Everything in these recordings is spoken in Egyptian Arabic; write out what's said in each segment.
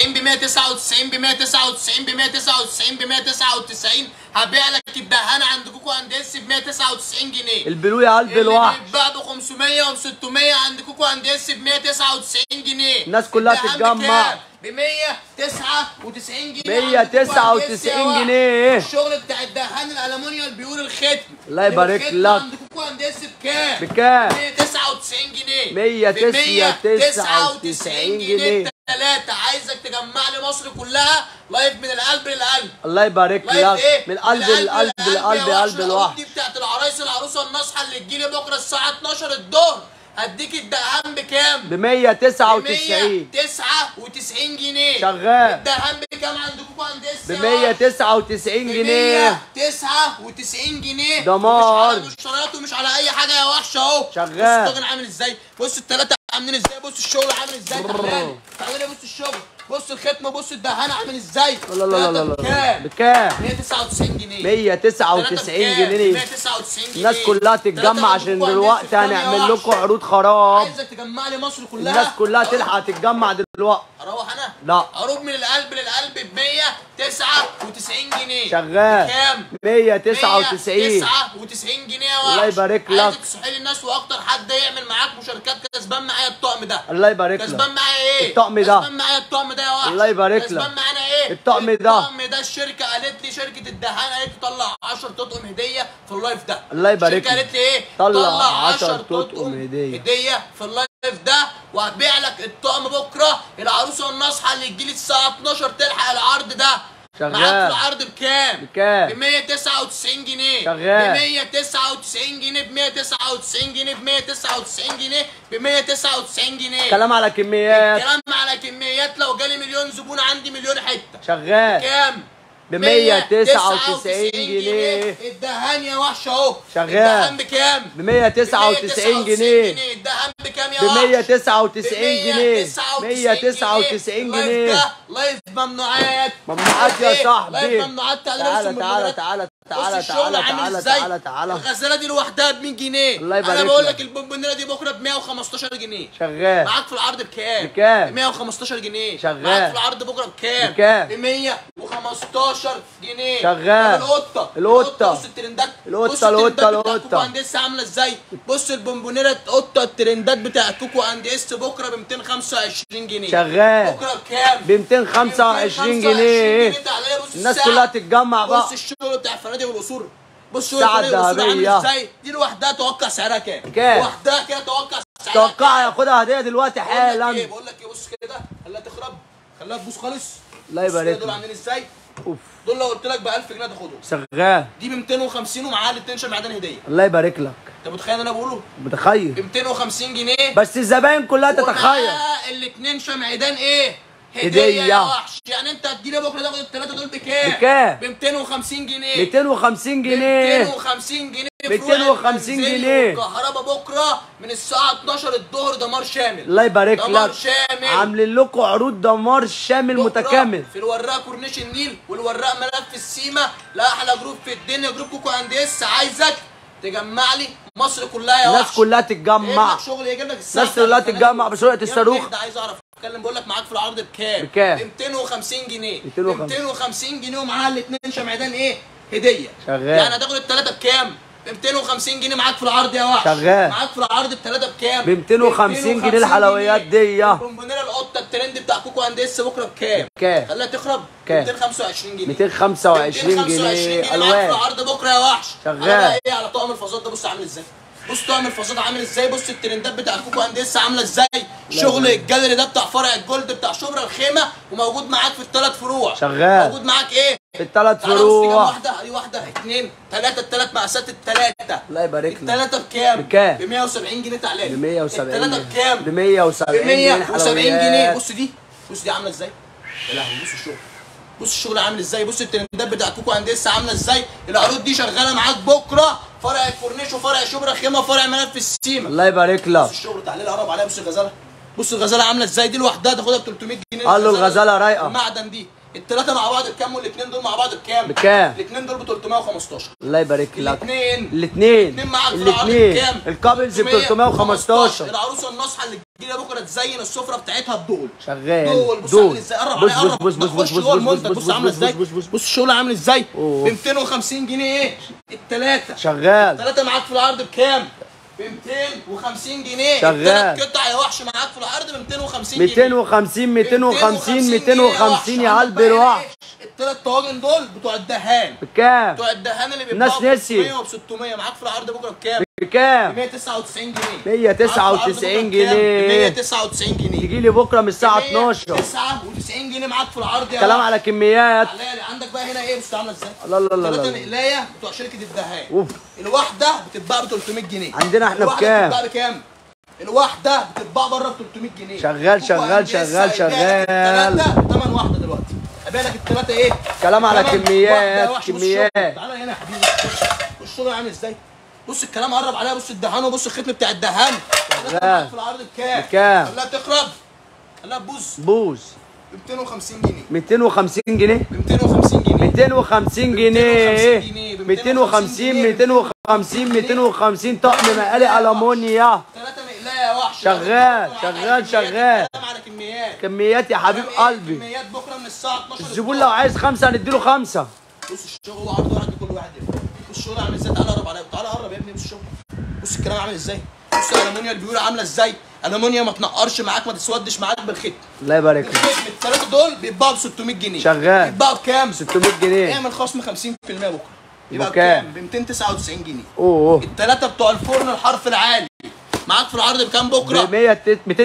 ب 199 ب 199 ب 199 ب 199 هبيع لك الدهانه عند كوكو اند اس ب 199 جنيه البلو يا قلب اللي الوحش بيتباع ب 500 و 600 عند كوكو اند اس ب 199 جنيه الناس كلها الدهان تتجمع. بكام؟ ب 199 جنيه 199 جنيه. الشغل بتاع الدهان الالومنيوم البيور الختم الله يبارك الختم لك. عند كوكو اند اس بكام؟ بكام؟ 199 جنيه 199 جنيه. ثلاثة عايزك تجمع لي مصر كلها لايف من القلب للقلب الله يبارك لايف لك ايه؟ من القلب للقلب للقلب يا قلب الوحش الوحش دي بتاعت العرايس العروسه الناصحه اللي تجيلي بكره الساعه 12 الظهر هديك الدهان بكام؟ ب 199 199 جنيه شغال. الدهان بكام عندكم عند اس ب 199 جنيه 199 جنيه دمار. مش على مشتريات ومش على اي حاجه يا وحش اهو شغال. بص الطاجن عامل ازاي بص الثلاثه عاملين ازاي بص الشغل عامل ازاي تعالى تعالى بص الشغل بص الختم بص الدهان عامل ازاي لا لا لا لا تلاتة لا بكام؟ بكام 199 جنيه 199 جنيه 199 جنيه الناس كلها تتجمع عشان دلوقتي هنعمل لكم عروض خراب عايزك تجمع لي مصر كلها الناس كلها تلحق تتجمع دلوقتي اروح انا لا. اروح من القلب للقلب ب 199 جنيه شغال كام 199 199 جنيه يا وحش الله يبارك لك. عايزك تصحي لي الناس واكتر حد يعمل معاك مشاركات كسبان معايا الطقم ده الله يبارك كسبان لك معايا ايه الطقم ده. كسبان معايا الطقم ده يا وحش الله يبارك لك. كسبان معانا ايه الطقم ده. الطقم ده الشركه قالت لي شركه الدهان قالت لي طلع 10 تطقم هديه في اللايف ده الله يبارك الشركه لك. قالت لي ايه طلع 10 تطقم هدية. هديه في اللايف ده وهبيع لك الطقم بكره العروسه الناصحه اللي تجيلي الساعه 12 تلحق العرض ده شغال. معاك في العرض بكام؟ بكام؟ ب 199 جنيه شغال. ب 199 جنيه ب 199 جنيه ب 199 جنيه ب 199 جنيه كلام على كميات كلام على كميات لو جالي مليون زبون عندي مليون حته شغال كام؟ ب 199 جنيه الدهان يا وحش اهو شغال. الدهان بكام؟ ب 199 جنيه الدهان بكام يا ب وحش؟ 199 جنيه 199 اللايف جنيه ده لايف ممنوعات ممنوعات يا لايف إيه؟ صاحبي. لايف ممنوعات تعالى تعالى نرسم تعالى بالمباريات. تعالى بص تعالى الشغل تعالى عامل تعالى ازاي تعالى تعالى الغزاله دي لوحدها ب 100 جنيه الله يبارك انا بقول لك. لك البونبونيره دي بكره ب 115 جنيه شغال معاك في العرض بكام؟ بكام؟ ب 115 جنيه شغال. معاك في العرض بكره بكام؟ بكام؟ ب 115 جنيه شغال. طب القطه القطة. بص الترندات القطة، بص الترندات القطة، بتاع القطة. كوكو اند اس عامله ازاي؟ بص البونبونيره قطه الترندات بتاع كوكو اند اس بكره ب 225 جنيه شغال. بكره بكام؟ ب 225 جنيه تعالى بص الناس الساعة. كلها تتجمع بقى بص الشغل بتاع الفنادق والقصور بص شغل الساعة الفنادق والقصور عامل الذهبية. ازاي دي لوحدها توقع سعرها كام كام؟ لوحدها كده توقع سعرها توقع ياخدها هديه دلوقتي بقول لك ايه حالا بقول لك ايه بص كده خليها تخرب خليها تبوظ خالص الله بص كده يبارك دول لك. عاملين ازاي اوف دول لو قلت لك ب 1000 جنيه تاخدهم شغال دي ب 250 ومعاها الاثنين معدن هديه الله يبارك لك انت متخيل انا بقوله ب متخيل 250 جنيه بس الزباين كلها تتخيل الاثنين شمعدان ايه هدية. يا وحش يعني انت هتجيلي بكره تاخد الثلاثه دول بكام؟ بكام؟ ب 250 جنيه 250 جنيه 250 جنيه 250 جنيه. الكهرباء بكره من الساعه 12 الظهر دمار شامل الله يبارك دمار لك شامل عاملين لكم عروض دمار شامل بكرة متكامل في الوراق كورنيش النيل والوراق ملف السيما لا احلى جروب في الدنيا جروب كوكو اند اس عايزك تجمع لي مصر كلها يا الناس وحش كلها يجيب تتجمع لك شغل يجيب لك الساعه الناس كلها بتاعت تتجمع بسرعة يا ابني الصاروخ. اهدى، عايز اعرف اتكلم بقول لك معاك في العرض بكام؟ بكام؟ ب 250 جنيه 250. 250 جنيه ومعاها الاثنين شمعدان ايه؟ هديه شغال. يعني هتاخد الثلاثه بكام؟ ب 250 جنيه معاك في العرض يا وحش شغال. معاك في العرض الثلاثه بكام؟ ب 250 جنيه الحلويات دي. البونبونيره القطه الترند بتاع كوكو اند اس بكره بكام؟ بكام؟ خليها تخرب كام؟ 225 جنيه 225 جنيه معاك في الوان العرض بكره يا وحش شغال. أنا بقى ايه على طقم الفازات ده بص عامل ازاي بص طقم الفازات عامل ازاي بص الترندات بتاع كوكو اند اس عامله ازاي شغل الجاليري ده بتاع فرع الجولد بتاع شبرا الخيمه وموجود معاك في الثلاث فروع شغال. موجود معاك ايه الثلاث تعالى بص دي كام فروع واحده دي واحده اثنين ثلاثه الثلاث مقاسات الثلاثه الله يبارك لك الثلاثه بكام؟ بكام؟ ب 170 جنيه تعالى ب 170 الثلاثه بكام؟ ب 170 ب 170 جنيه الحلويات. بص دي بص دي عامله ازاي يا لهوي بص الشغل بص الشغل عامل ازاي بص الترندات بتاع كوكو انديس عامله ازاي العروض دي شغاله معاك بكره فرع الكورنيش وفرع شبرا خيمه وفرع ملف السيما الله يبارك بص لك الشغل تعالى لي قرب عليها بص الغزاله بص الغزاله عامله ازاي دي لوحدها تاخدها ب 300 جنيه قال له الغزالة رايقة. المعدن دي الثلاثه مع بعض بكام والاثنين دول مع بعض بكام بكام؟ الاثنين دول ب 315 الله يبارك لك الاثنين الاثنين الاثنين معاك في العرض الاثنين بكام الكابلز ب 315 العروسه الناصحه اللي تجي لي بكره تزين السفره بتاعتها بدول شغال دول بص دول عامل ازاي قرب بص عليا بص قرب بص بص خش بص جوه بص المنتج بص بص عامله بص ازاي بص بص بص الشغل عامل ازاي أوه. ب 250 جنيه ايه التلاته شغال التلاته معاك في العرض بكام ب 250 جنيه شغال. التلات قطع يا وحش معاك في العرض ب 250 جنيه 250 250 جنيه 250 يا وحش. قلب عندك بقى الوحش إيه؟ التلات طواجن دول بتوع الدهان بكام بتوع الدهان اللي الناس بيتباعوا ب نسيت. 600 وب 600 معاك في العرض بكره بكام؟ ب بكام 199 جنيه 199 جنيه. 199 جنيه تيجي لي بكره من الساعه 12 99 جنيه معاك في العرض يا كلام وحش. على كميات تعالى لي عندك بقى هنا ايه بص عامله ازاي؟ لا لا لا لا ثلاثة لا. مقلايه بتوع شركه الدهان اوف الواحده بتتباع ب 300 جنيه عندنا احنا الواحدة بكام؟ بتتباع بكام؟ الواحده بتتباع بره ب 300 جنيه شغال، كوكو شغال، عندي شغال، لسه قايل لك شغال. التلاتة تمن واحده دلوقتي ابيع لك الثلاثه ايه؟ كلام على تمن كميات، واحدة يا وحش. بص كميات. الشغل. تعالى هنا يا حبيبي بص الشغل عامل ازاي؟ بص الكلام قرب عليها بص الدهان وبص الختم بتاع الدهان شغال. في العرض بكام؟ بكام؟ خليها تخرب خليها تبوظ بوز ب 250 جنيه 250 جنيه ب 250 جنيه 250 جنيه 250 250 250 250 طقم مقالي ألمونيا ثلاثة مقلاية يا وحش شغال، على شغال، كميات، شغال. الكلام على كميات كميات يا حبيب كلام إيه؟ قلبي كميات بكره من الساعة 12 الزبون لو عايز خمسة هنديله خمسة بص الشغل هو عرض واحد لكل واحد يبقى. بص الشغل عامل ازاي تعالى قرب عليا تعالى قرب يا ابني بص الشغل بص الكلام عامل ازاي بص الالومنيا البيور عامله ازاي الالومنيا ما تنقرش معاك ما تسودش معاك بالختم الله يبارك لك الختم الثلاثه دول بيتباعوا ب 600 جنيه شغال. بيتباعوا بكام 600 جنيه اعمل خصم 50% بكره يبقى بكام؟ بكام ب 299 جنيه اوه اوه الثلاثه بتوع الفرن الحرف العالي معاك في العرض بكام بكره ب 100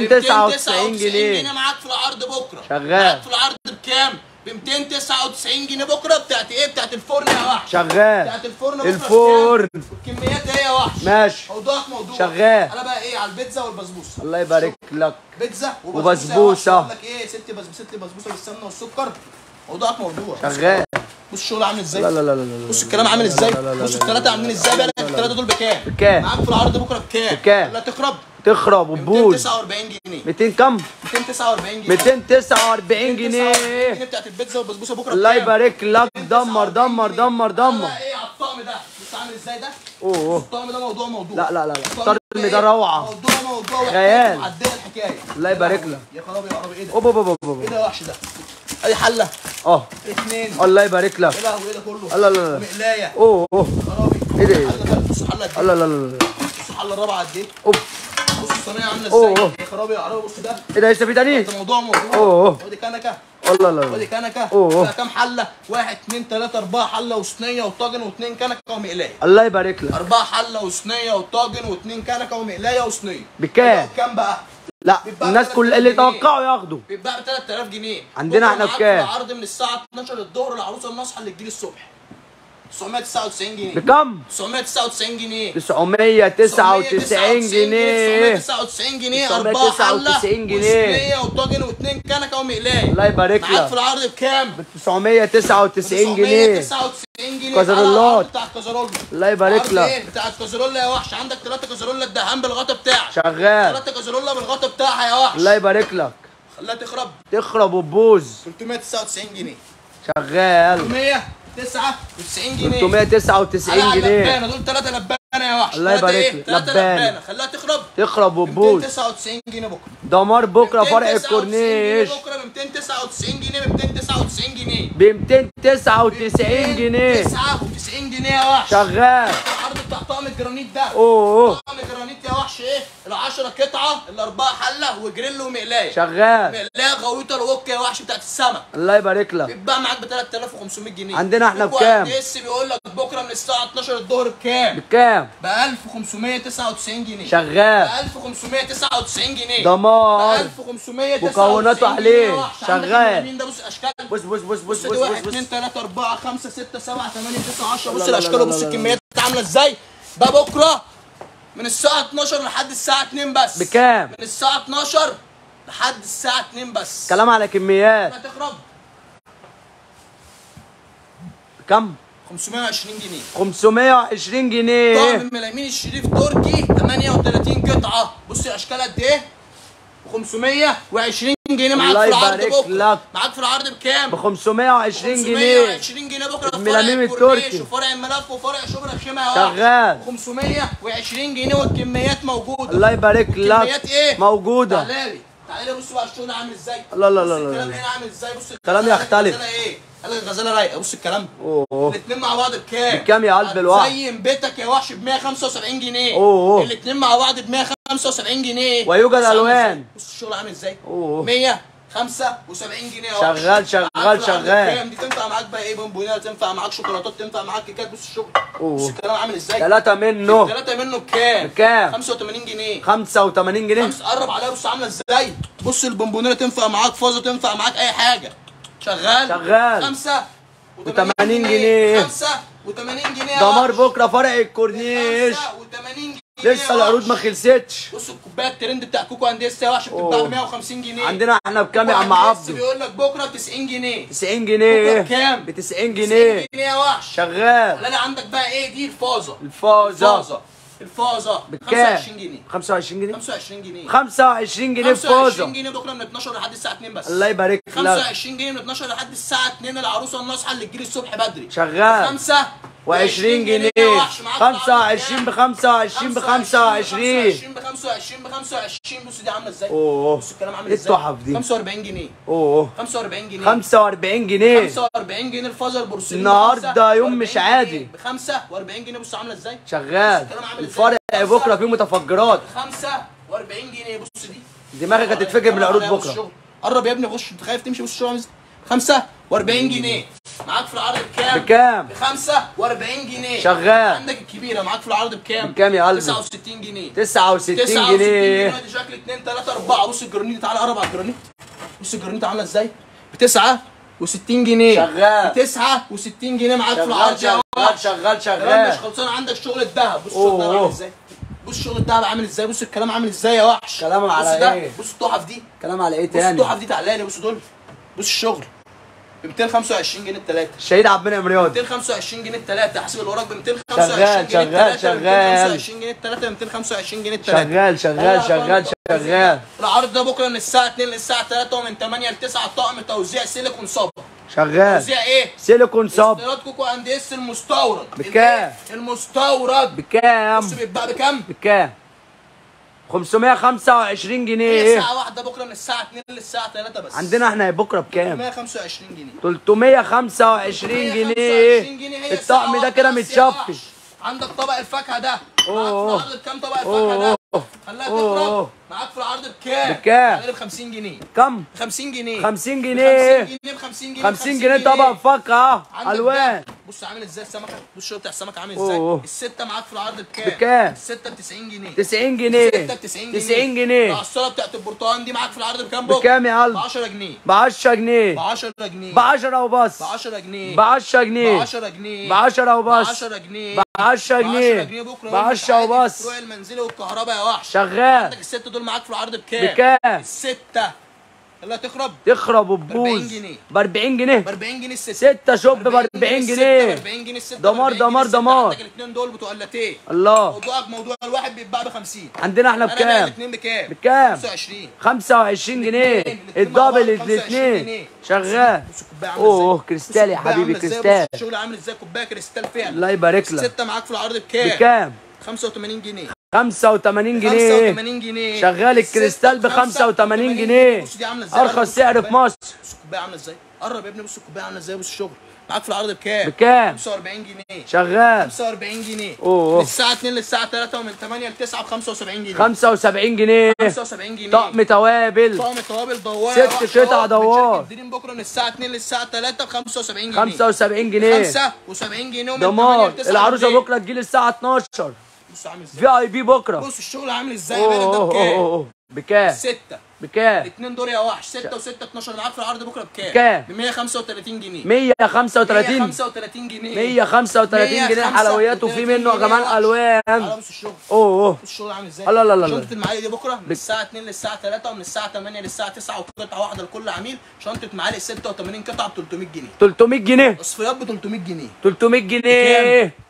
299 جنيه معاك في العرض بكره شغال. معاك في العرض بكام؟ ب 299 جنيه بكره بتاعت ايه؟ بتاعت الفرن يا وحش شغال بتاعت الفرن بكره الفرن. بكام؟ الكميات ايه يا وحش؟ ماشي موضوعك موضوع شغال. انا بقى ايه على البيتزا والبسبوسه الله يبارك لك بيتزا وبسبوسة. اقول لك ايه ست بس ست بسبوسه بالسمنه والسكر موضوعك موضوع شغال بص الشغل عامل ازاي؟ لا لا لا لا لا بص الكلام عامل ازاي؟ لا لا لا بص لا الثلاثه عاملين ازاي بقى الثلاثه دول بكام؟ بكام؟ معاك في العرض بكره بكام؟ بكام؟ لا تخرب تخرب وتبوظ 249 جنيه 200 كم 249 جنيه 249 جنيه جنيه بتاعت البيتزا والبسبوسه بكره الله بكام؟ يبارك لك دمر دمر دمر دمر بقى ايه على الطقم ده بص عامل ازاي ده؟ اوه اوه الطقم ده موضوع موضوع لا لا لا لا الطقم الطرم ده روعة موضوع موضوع خيال. معديه الحكايه الله يبارك لك. يا خرابي يا خرابي ايه ده؟ اوبا اوبا ايه اوبا ده يا وحش ده؟ ادي حله اه اثنين الله يبارك لك ايه لهوي ايه ده كله؟ لا لا لا. مقلايه اوه اوه خرابي ايه ده ايه ده؟ حله بص الحله قد لا ايه؟ لا لا لا بص الحله الرابعه قد ايه؟ اوب بص الصينيه عامله أوه، ازاي؟ أوه. يا خرابي يا عربي بص ده ايه ده لسه في تاني؟ ده موضوع موضوع أوه، أوه. ودي كنكه الله لا ودي لا كنكه أوه. فيها كام حله؟ واحد اثنين ثلاثه اربعه حله وصينيه وطاجن واثنين كنكه ومقلايه الله يبارك لك أربعة حلة وصينية وطاجن واثنين كنكة ومقلاية وصينية بكام؟ كام بقى؟ لا بيتباع الناس ب كل 3000 اللي جنيه. يتوقعوا ياخدوا بيتباع ب 3000 جنيه عندنا بكرة احنا معاك بكام؟ في العرض من الساعة 12 الظهر العروسة الناصحة اللي تجيلي الصبح 999 جنيه بكم؟ 999 جنيه 999 جنيه 999 جنيه أربعة 999 حلة جنيه. وصينية وطاجن واثنين كنكة ومقلاية الله يبارك معاك في لك العرض بكام؟ 999 جنيه 999 جنيه كازارولات. على العرض بتاع الكازارولة الله يبارك عرض لك. ايه بتاع الكازارولا يا وحش عندك ثلاثة كازارولا الدهان بالغطا بتاعك شغال ثلاثة كازارولا بالغطا بتاعها يا وحش الله يبارك لك خليها تخرب تخرب وتبوظ 399 جنيه شغال 399 جنيه 399 على جنيه لبانة دول ثلاثة لبانة يا وحش الله تلاتة يبارك ايه؟ لك. تلاتة لبانة. لبانة خليها تخرب تخرب وتبوظ 299 جنيه بكرة دمار بكره فرع 299 الكورنيش جنيه بكرة ب 299 جنيه ب 299 جنيه ب 299 جنيه 99 جنيه يا وحش شغال العرض بتاع طقم الجرانيت ده اوه أوه. طقم الجرانيت يا وحش ايه؟ ال 10 قطعة الأربعة حلة وجريل ومقلاية شغال مقلاية غويطة الوك يا وحش بتاعت السمك الله يبارك لك بيتباع معاك ب 3500 جنيه عندنا احنا كوكو بكام؟ اس بيقول لك بكره من الساعه 12 الظهر بكام؟ بكام ب 1599 جنيه ب شغال 1599 جنيه ب دمار 1599 مكوناته جنيه عليه. يا وحش. عندك شغال. المين ده بص اشكال بص بص بص بص بص بص دي 1 بص 2 بص 3 4 5 6 7 8 9 10 بص لا لا لا الاشكال لا وبص لا لا. الكميات عامله ازاي ده بكره من الساعه 12 لحد الساعه 2 بس بكام؟ من الساعه 12 لحد الساعه 2 بس كلام على كميات هتخرب كم 520 جنيه 520 جنيه طقم ملامين الشريف تركي 38 قطعه بص الاشكال قد ايه 520 جنيه معاك الله في العرض يبارك بكره لك. معاك في العرض بكام ب 520 جنيه 520 جنيه بكره في الملاميم فرع الكورنيش التركي. وفرع الملف وفرع شبرا خيمه يا شغال. 520 جنيه والكميات موجوده الله يبارك لك كميات ايه؟ موجودة تعالى لي تعالى لي بص بقى الشغل عامل ازاي لا لا لا بص لا الكلام لا. هنا عامل ازاي بص كلام الغزالة- يختلف. الغزالة ايه قال لك الغزاله رايقه بص الكلام اوه الاثنين مع بعض بكام؟ بكام يا قلب الوحش؟ زين بيتك يا وحش ب 175 جنيه أوه. الاثنين مع بعض ب 175 جنيه ويوجد بص عامل ألوان. إزاي؟ بص الشغل عامل ازاي؟ أوه. 175 جنيه يا وحش شغال، شغال، معاك في العرض شغال. بكام؟ دي تنفع معاك بقى ايه بونبونيه تنفع معاك شوكولاتات تنفع معاك كيكات بص الشغل أوه. بص الكلام عامل ازاي؟ ثلاثة منه ثلاثة منه بكام؟ بكام؟ 85 جنيه 85 جنيه خمسة قرب عليها بص عامله ازاي بص البونبونيره تنفع معاك فازه تنفع معاك اي حاجه شغال شغال. خمسة و80 جنيه. خمسة و80 جنيه يا دمار وحش. بكرة فرع الكورنيش خمسة و80 جنيه لسه يا العروض ما وحش. خلصتش بص الكوبايه الترند بتاع كوكو انديسا يا وحش بتتباع أوه. ب 150 جنيه عندنا احنا بكام يا عم كوكو أنديسا عبده بيقول لك بكره ب 90 جنيه 90 جنيه بكام؟ ب 90 90 جنيه جنيه يا وحش شغال لا لا عندك بقى ايه دي الفازه الفازة الفازه الفازه بكام 25 جنيه 25 جنيه 25 جنيه 25 جنيه 25 فازة جنيه بكره من 12 لحد الساعه 2 بس الله يبارك لك 25 جنيه من 12 لحد الساعه 2 العروسه الناصحه اللي تجيلي الصبح بدري شغال 5 و20 جنيه 25 ب 25 ب 25 ب 25 ب 25 بص دي عامله ازاي اوه بص الكلام عامل ايه ازاي التحف دي 45 جنيه اوه 45 جنيه 45 جنيه 45 جنيه الفازه البورسلين النهاردة يوم مش عادي. ب 45 جنيه بص عامله ازاي شغال الكلام عامل ازاي؟ الفرع بكرة فيه متفجرات 45 جنيه بص دي دماغك هتتفجر من العروض عليها بص بكرة الشغل. قرب يا ابني خش انت خايف تمشي بص الشغل عامل ازاي 45 جنيه معاك في العرض بكام؟ بكام؟ ب 45 جنيه شغال. عندك الكبيره معاك في العرض بكام؟ بكام يا قلبي؟ 69 جنيه 69 69 جنيه دي شكل 2 3 4 بص الجرنيت تعالى قرب على الجرنيت بص الجرنيت عامله ازاي؟ ب 69 جنيه شغال. ب 69 جنيه معاك في العرض شغال يا شغال وحش. شغال كلام مش شغال خلصان عندك شغل الذهب بص الشغل الذهب أوه. عامل ازاي بص شغل الذهب عامل ازاي بص الكلام عامل ازاي يا وحش كلام بص على ده. إيه؟ بص التحف دي كلام على ايه بص تاني التحف دي تعالى لي بص دول بص الشغل ب 225 جنيه الثلاثه الشهيد عبد المنعم رياض 225 جنيه الثلاثه حاسب اللي وراك ب 225 شغال، جنيه شغال، التلاتة، شغال. 225 جنيه الثلاثه ب 225 جنيه الثلاثه شغال شغال شغال شغال العرض ده بكره من الساعه 2 للساعه 3 ومن 8 ل 9 طقم توزيع سيليكون صب شغال توزيع ايه؟ سيليكون صب استيراد كوكو اند اس المستورد بكام؟ المستورد بكام بص بيتباع بكام؟ بكام 525 هي جنيه ساعة واحدة بكرة من الساعة 2 للساعة 3 بس عندنا احنا بكره بكام 125 جنيه 325 125 جنيه هي ساعة الطقم ده واحدة كده بس يا متشفي وحش. عندك طبق الفاكهة ده أوه. معاك في العرض بكام طبق الفاكهة ده؟ أوه. خليها أوه. تقرب معاك في العرض بكام؟ بكام؟ ب 50 جنيه كم 50 جنيه 50 جنيه 50 جنيه ب 50 جنيه 50 جنيه طبق فاكهه عندك الوان ده. بص عامل ازاي السمكه بص الشغل بتاع السمكه عامل ازاي أوه. السته معاك في العرض بكام بكام؟ السته ب 90 جنيه 90 جنيه السته ب 90 جنيه 90 جنيه العصاره بتاعت البرتقال دي معاك في العرض بكام بكره بكام يا قلب ب 10 جنيه ب 10 جنيه ب 10 جنيه ب 10 وبس ب 10 جنيه ب 10 ب جنيه 10 جنيه ب 10 ب وبس 10 جنيه ب 10 جنيه بكره ب 10 وبس فروع المنزلي والكهرباء يا وحش شغال عندك السته دول معاك في العرض بكام بكام السته يلا تخرب تخرب 40 وتبوظ جنيه. ب 40 جنيه ب 40 جنيه السته 6 شوب ب 40 الستة جنيه ب 40 جنيه السته دمار، ب 40 دمار، جنيه الستة. دمار. عندك الاثنين دول بتوع اللاتيه الله موضوعك موضوع الواحد بيتباع ب 50 عندنا احنا انا بايع بكام الاثنين بكام؟ بكام 25 25 جنيه الاتنين- الاتنين مع بعض الدبل 25 الاثنين جنيه. شغال بص الكوبايه عامله اوه ازاي كريستال يا بص الكوباية حبيبي عاملة ازاي، كريستال بص الشغل عامل ازاي كوبايه كريستال فعلا الله يبارك لك الستة معاك في العرض بكام؟ بكام 85 جنيه 85 جنيه 85 جنيه شغال الكريستال ب 85 جنيه بص دي عامله ازاي ارخص سعر في مصر بص الكوبايه عامله ازاي قرب يا ابني بص الكوبايه عامله ازاي بص الشغل معاك في العرض بكام؟ بكام 45 جنيه شغال 45 جنيه أوه. من الساعة 2 للساعة 3 ومن 8 ل 9 ب 75 جنيه 75 جنيه 75 جنيه طقم توابل طقم توابل دوار ست قطع دوار. الدريم بكره من الساعة 2 للساعة 3 ب 75 جنيه 75 جنيه 75 جنيه ومن 8 دمار ل 9 العروسه بالليل. بكره تجيلي الساعه 12 بص عامل ازاي في اي بي بكره بص الشغل عامل ازاي اوه يا باشا ده اوه بكام؟ اوه اوه بكام ستة بكام الاثنين دول يا وحش 6 و6 12 معاك في العرض بكره بكام؟ بكام؟ ب 135 جنيه 135 135 جنيه 135 جنيه حلويات وفي منه كمان تعالى الوان بص الشغل اوه اوه بص الشغل عامل ازاي لا لا لا لا. شنطه المعالق دي بكره من الساعه 2 للساعه 3 ومن الساعه 8 للساعه 9 وقطعه واحده لكل عميل شنطه معالق 86 قطعه ب 300 جنيه 300 جنيه تصفيات ب 300 جنيه 300 جنيه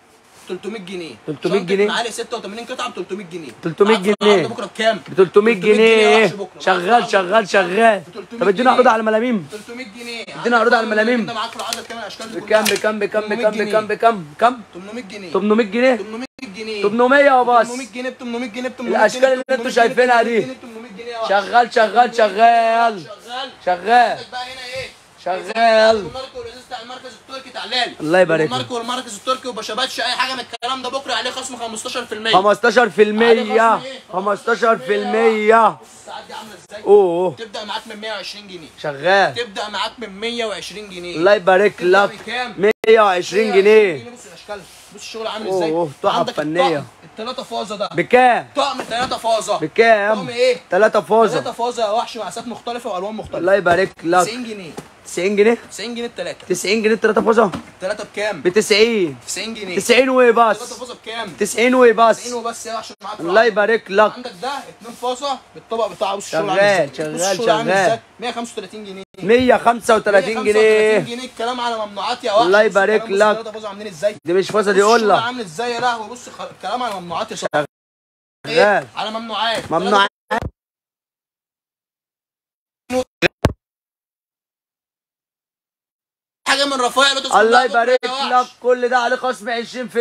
300 جنيه 300 شنطة جنيه؟ معالي 86 قطعه ب 300 جنيه 300 عارف جنيه. النهارده بكره بكام ب 300 يا جنيه وحش بكرة. شغال شغال شغال ب 300 طب ادينا عروض جنيه. على الملاميم 300 جنيه ادينا عروض على الملاميم. انت معاك في العدد كمان الاشكال دي بكام كلها. بكام بكام 800 بكام جنيه. بكام بكام كام 800 جنيه 800 جنيه 800 جنيه 800 يا باص 800 جنيه ب 800 جنيه ب 800 الأشكال اللي انتوا شايفينها دي. 800 جنيه يا وحش. شغال شغال شغال شغال شغال عندك بقى هنا ايه شغال الماركو والازاز بتاع المركز التركي تعالى الله يبارك لك. الماركو والمركز التركي وبشباتش اي حاجه من الكلام ده بكره عليه خصم 15% 15% 15% الساعات دي عامله ازاي؟ اوه تبدا معاك من 120 جنيه شغال تبدا معاك من 120 جنيه الله يبارك تبدأ لك بكام؟ 120 جنيه بص الاشكال بص الشغل عامل أوه، ازاي أوه، تحف عندك فنية. الطقم التلاته فازه ده بكام طقم ثلاثه فازه بكام طقم ايه؟ 3 ثلاثه فوزة فازه يا وحش مقاسات مختلفه والوان مختلفه الله يبارك لك 90 جنيه 90 جنيه 90 جنيه الثلاثه 90 جنيه 3 فوزة الثلاثه بكام؟ ب 90 90 جنيه 90 وايه ثلاثه بس فازه بكام؟ 90 وايه بس 90 وبس يا وحش معاك في الله العرض. يبارك لك عندك ده اتنين فازه بالطبق بتاعه بص الشغل شغال، عامل ازاي شغال، بص الشغل عامل شغال. ازاي 135 جنيه 135 135 جنيه جنيه الكلام على ممنوعات يا وحش الله بص يبارك الكلام، بص لك. الثلاثة فازة عاملين ازاي دي مش فوزة بص دي الشغل قلة عامل ازاي يا لهوي بص خ- الكلام على ممنوعات يا صاحبي شغال. إيه؟ على ممنوعات ممنوع حاجه من رفايع لوتس كلها الله بكرة يبارك يا وحش. لك كل ده عليه خصم 20% 20%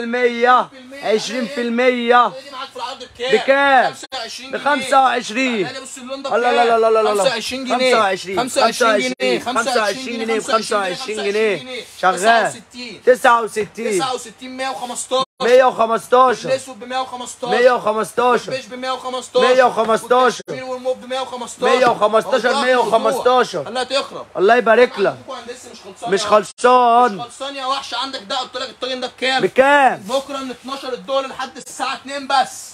دي معاك في العرض بكام؟ بكام؟ 25 ب جنيه 25 تعالى بص اللون ده الله لا لا لا لا لا 25 جنيه 25 25 جنيه 25 جنيه ب 25 جنيه 69 شغال 69 69 115 115 الاسود ب 115 115 البيج ب 115 115 والكشمير والموب ب 115 115 أوضاع 115 خليها تخرب الله يبارك لك عندكم هندسة مش خلصان مش يا وحش. خلصان مش خلصان يا وحش عندك ده قلت لك الطاجن ده بكام؟ بكام؟ بكره من 12 الدول لحد الساعه 2 بس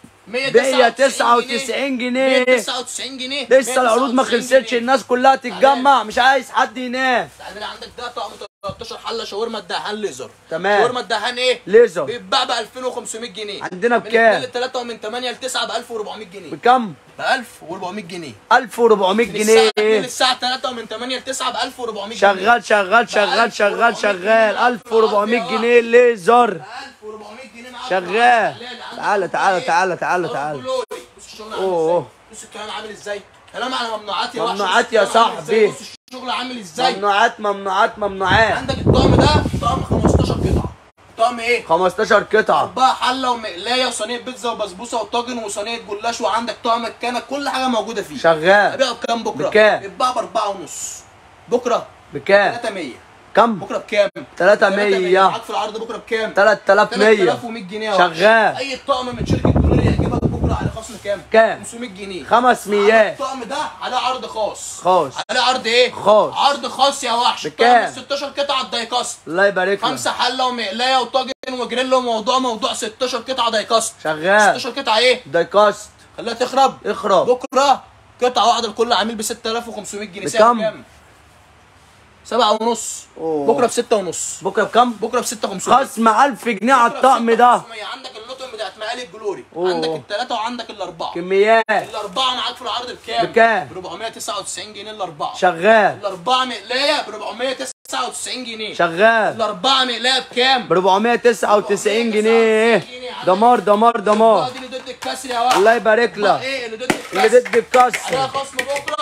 199 جنيه 199 جنيه لسه العروض ما 199 خلصتش جنيه. الناس كلها تتجمع مش عايز حد ينام تعالى عندك ده طقم 13 حله شاورما الدهان ليزر تمام. شاورما الدهان ايه؟ ليزر بيتباع ب 2500 جنيه عندنا من بكام؟ 2 ل 3 ومن 8 ل 9 ب 1400 جنيه بكم؟ ب 1400 جنيه 1400 من الساعه 2 جنيه للساعه 3 ومن 8 ل 9 ب 1400 جنيه شغال شغال شغال شغال شغال 1400 جنيه ليزر 1400 جنيه معاك شغال عندك تعالى بقى تعالى إيه؟ تعالى تعالى طرف تعالى كلوري. بص الشغل عامل أوه. ازاي بص الكلام عامل ازاي كلام على ممنوعات يا وحش. ممنوعات بص يا الكلام عامل صاحبي. إزاي. بص الشغل عامل ازاي ممنوعات ممنوعات ممنوعات عندك الطقم ده طقم 15 قطعه طقم ايه 15 قطعة بقى حله ومقلايه وصينيه بيتزا وبسبوسه وطاجن وصينيه جلاش وعندك طقم الكنك كل حاجه موجوده فيه شغال ابيعه بكام بكره بكام؟ بيتباع ب 4 ونص بكره بكام 300 كم بكره بكام 300 معاك في العرض بكره بكام 3100 3100 جنيه يا وحش. شغال. اي طقم من شركه جلوري يعجبك بكره على خصم كام كام؟ 500 جنيه 500 الطقم ده عليه عرض خاص خاص عليه عرض ايه خاص. عرض خاص يا وحش بكام؟ الطقم 16 قطعه دايكاست الله يبارك لك خمسه حله ومقلايه وطاجن وجريل وموضوع موضوع 16 قطعه دايكاست شغال 16 قطعه ايه دايكاست خليها تخرب اخرب بكره قطعه واحده لكل عميل ب 6500 جنيه بكام؟ سعر كام؟ سبعة ونص أوه. بكره بستة ونص بكره بكم بكره بستة 500 خصم 1000 جنيه على الطقم ده عندك اللوتو بتاعت مقالي الجلوري أوه. عندك الثلاثة وعندك الأربعة كميات الأربعة معاك في العرض بكام؟ بكام؟ ب 499 جنيه الأربعة شغال الأربعة مقلاية ب 499 جنيه شغال الأربعة مقلاية بكام؟ ب 499 جنيه دمار دمار دمار دي اللي ضد الكسر يا واحد الله يبارك بقى لك ايه اللي ضد الكسر؟ اللي ضد عليها الكسر خصم بكرة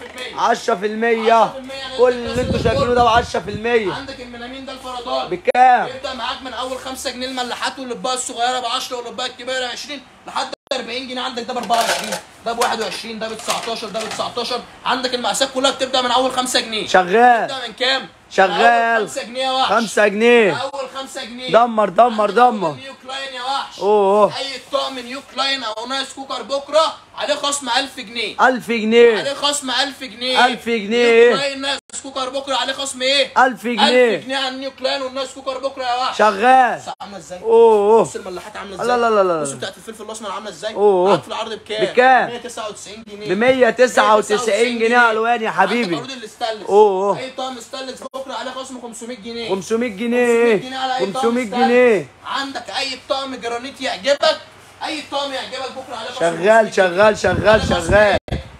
10% 10% كل اللي انتوا شايفينه ده ب 10% عندك المنامين ده الفرادات بكام؟ يبدا معاك من اول 5 جنيه الملاحات واللبايه الصغيره ب 10 واللبايه الكبيره 20 لحد 40 جنيه عندك ده ب 24 ده ب 21 ده ب 19 ده ب 19 عندك المقاسات كلها بتبدا من اول 5 جنيه شغال تبدا من كام؟ شغال. 5 جنيه يا وحش 5 جنيه اول 5 جنيه دمر دمر عندك دمر نيو كلاين يا وحش اوه اي طقم نيو كلاين او نايس كوكر بكره عليه خصم 1000 جنيه 1000 جنيه عليه خصم 1000 جنيه 1000 جنيه. نيو كلاين نايس كوكر بكره عليه خصم ايه؟ 1000 1000 جنيه جنيه على النيو كلاين والناس كوكر بكره يا وحش شغال بص عامله ازاي اوه بص الملاحات عامله ازاي لا لا لا لا. بص بتاعت الفلفل الاسمر عامله ازاي أوه. معاك في العرض بكام بكام؟ 199 جنيه ب 199 جنيه الوان يا حبيبي عندك عروض الاستانلس أوه. اي طقم استانلس بكره عليه خصم 500 جنيه 500 جنيه على أي طقم 500 استانلس. جنيه عندك اي طقم جرانيت يعجبك اي طقم يعجبك بكره عليه خصم شغال 500 جنيه. شغال شغال عليه خصم شغال إيه؟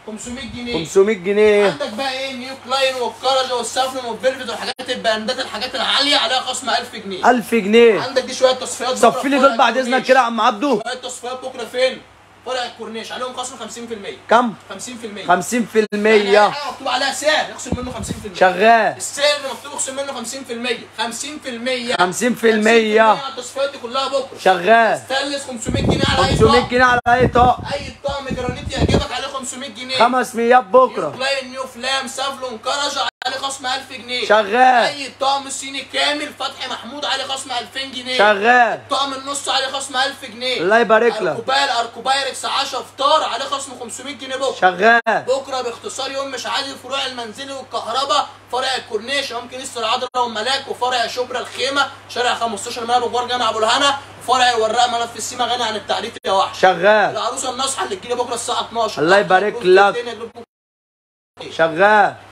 500 جنيه 500 جنيه عندك بقى ايه نيو كلاين والكرجه والسافلون والفيلفت والحاجات البراندات الحاجات العاليه عليها خصم 1000 جنيه 1000 جنيه عندك دي شويه تصفيات بكرة صفي لي في فرع دول بعد اذنك الكورنيش. كده يا عم عبده شويه تصفيات بكره فين؟ فرع الكورنيش عليهم خصم 50% كم 50% 50% يعني أي حاجة مكتوب عليها سعر يخصم منه 50% شغال السعر اللي مكتوب يخصم منه 50% 50% 50% على التصفيات دي كلها بكره شغال ستانلس 500 جنيه على اي 500 طقم جنيه على اي طقم اي طقم جرانيت يعجبك عليه 500 جنيه خمس ميات نيو بكره كلاين نيو فلام سافلون كرجة عليه خصم 1000 جنيه شغال. اي طقم صيني كامل فتحي محمود عليه خصم 2000 جنيه شغال طقم النص عليه خصم 1000 جنيه الله يبارك لك اركوبال اركوبايركس 10 فطار عليه خصم 500 جنيه بكره شغال بكره باختصار يوم مش عادي فروع المنزلي والكهرباء فرع الكورنيش ممكن لسه العذراء والملاك وفرع شبرا الخيمه شارع 15 ملعب بجوار جامع ابو الهنا وفرع الوراق ملف السيما غني عن التعريف يا وحش شغال العروسه الناصحه اللي تجيلي بكره الساعه 12 الله يبارك جروب لك. الدنيا، جروب شغال